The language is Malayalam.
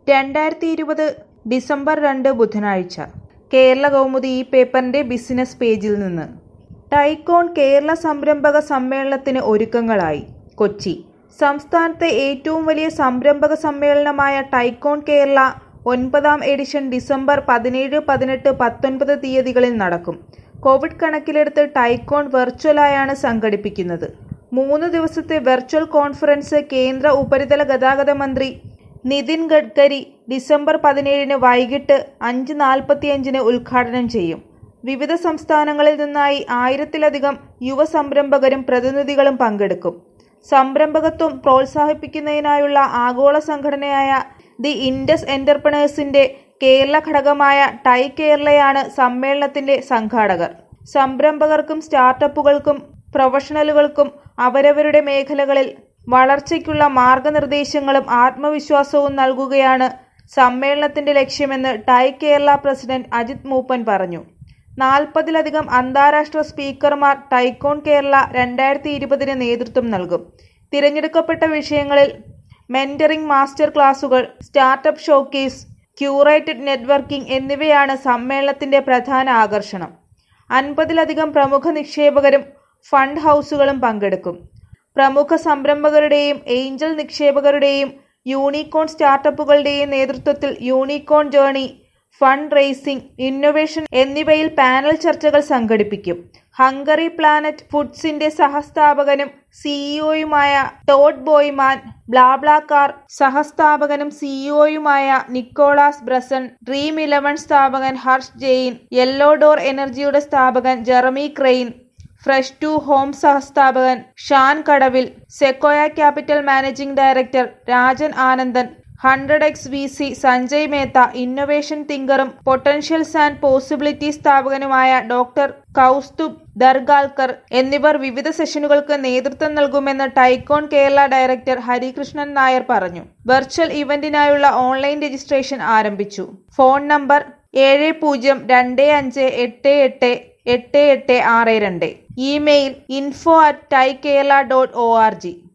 രണ്ടായിരത്തി ഇരുപത് ഡിസംബർ രണ്ട് ബുധനാഴ്ച കേരള കൗമുദി ഈ പേപ്പറിന്റെ ബിസിനസ് പേജിൽ നിന്ന് ടൈക്കോൺ കേരള സംരംഭക സമ്മേളനത്തിന് ഒരുക്കങ്ങളായി കൊച്ചി സംസ്ഥാനത്തെ ഏറ്റവും വലിയ സംരംഭക സമ്മേളനമായ ടൈക്കോൺ കേരള ഒൻപതാം എഡിഷൻ ഡിസംബർ പതിനേഴ് പതിനെട്ട് പത്തൊൻപത് തീയതികളിൽ നടക്കും കോവിഡ് കണക്കിലെടുത്ത് ടൈക്കോൺ വെർച്വലായാണ് സംഘടിപ്പിക്കുന്നത് മൂന്ന് ദിവസത്തെ വെർച്വൽ കോൺഫറൻസ് കേന്ദ്ര ഉപരിതല ഗതാഗത മന്ത്രി നിതിൻ ഗഡ്കരി ഡിസംബർ പതിനേഴിന് വൈകിട്ട് അഞ്ച് നാൽപ്പത്തിയഞ്ചിന് ഉദ്ഘാടനം ചെയ്യും വിവിധ സംസ്ഥാനങ്ങളിൽ നിന്നായി ആയിരത്തിലധികം യുവ സംരംഭകരും പ്രതിനിധികളും പങ്കെടുക്കും സംരംഭകത്വം പ്രോത്സാഹിപ്പിക്കുന്നതിനായുള്ള ആഗോള സംഘടനയായ ദി ഇൻഡസ് എന്റർപ്രണേഴ്സിന്റെ കേരള ഘടകമായ ടൈ കേരളയാണ് സമ്മേളനത്തിന്റെ സംഘാടകർ സംരംഭകർക്കും സ്റ്റാർട്ടപ്പുകൾക്കും പ്രൊഫഷണലുകൾക്കും അവരവരുടെ മേഖലകളിൽ വളർച്ചയ്ക്കുള്ള മാർഗനിർദ്ദേശങ്ങളും ആത്മവിശ്വാസവും നൽകുകയാണ് സമ്മേളനത്തിന്റെ ലക്ഷ്യമെന്ന് ടൈ കേരള പ്രസിഡന്റ് അജിത് മൂപ്പൻ പറഞ്ഞു നാൽപ്പതിലധികം അന്താരാഷ്ട്ര സ്പീക്കർമാർ ടൈക്കോൺ കേരള രണ്ടായിരത്തി ഇരുപതിന് നേതൃത്വം നൽകും തിരഞ്ഞെടുക്കപ്പെട്ട വിഷയങ്ങളിൽ മെന്ററിംഗ് മാസ്റ്റർ ക്ലാസുകൾ സ്റ്റാർട്ടപ്പ് ഷോക്കേസ് ക്യൂറേറ്റഡ് നെറ്റ്വർക്കിംഗ് എന്നിവയാണ് സമ്മേളനത്തിന്റെ പ്രധാന ആകർഷണം അൻപതിലധികം പ്രമുഖ നിക്ഷേപകരും ഫണ്ട് ഹൗസുകളും പങ്കെടുക്കും പ്രമുഖ സംരംഭകരുടെയും ഏഞ്ചൽ നിക്ഷേപകരുടെയും യൂണിക്കോൺ സ്റ്റാർട്ടപ്പുകളുടെയും നേതൃത്വത്തിൽ unicorn journey fund raising innovation എന്നിവയിൽ പാനൽ ചർച്ചകൾ സംഘടിപ്പിക്കും ഹംഗറി പ്ലാനറ്റ് ഫുഡ്സിന്റെ സഹസ്ഥാപകനും സിഇഒയുമായ ടോഡ് ബോയ്മാൻ ബ്ലാബ്ലാകാർ സഹസ്ഥാപകനും സിഇഒയുമായ നിക്കോളാസ് ബ്രസൺ ഡ്രീം ഇലവൻ സ്ഥാപകൻ ഹർഷ് ജെയിൻ യെല്ലോ ഡോർ എനർജിയുടെ സ്ഥാപകൻ Jeremy Crane Fresh to Home സഹസ്ഥാപകൻ Shan Kadavil Sequoia Capital managing director Rajan Anandan hundred X V C Sanjay Mehta innovation തിങ്കറും പൊട്ടൻഷ്യൽസ് ആൻഡ് പോസിബിലിറ്റി സ്ഥാപകനുമായ ഡോക്ടർ കൗസ്തുബ് ദർഗാൽക്കർ എന്നിവർ വിവിധ സെഷനുകൾക്ക് നേതൃത്വം നൽകുമെന്ന് ടൈക്കോൺ കേരള ഡയറക്ടർ ഹരികൃഷ്ണൻ നായർ പറഞ്ഞു വെർച്വൽ ഇവന്റിനായുള്ള ഓൺലൈൻ രജിസ്ട്രേഷൻ ആരംഭിച്ചു ഫോൺ നമ്പർ ഏഴ് പൂജ്യം രണ്ട് അഞ്ച് എട്ട് എട്ട് എട്ട് എട്ട് ആറ് രണ്ട് email info at TiE Kerala dot O R G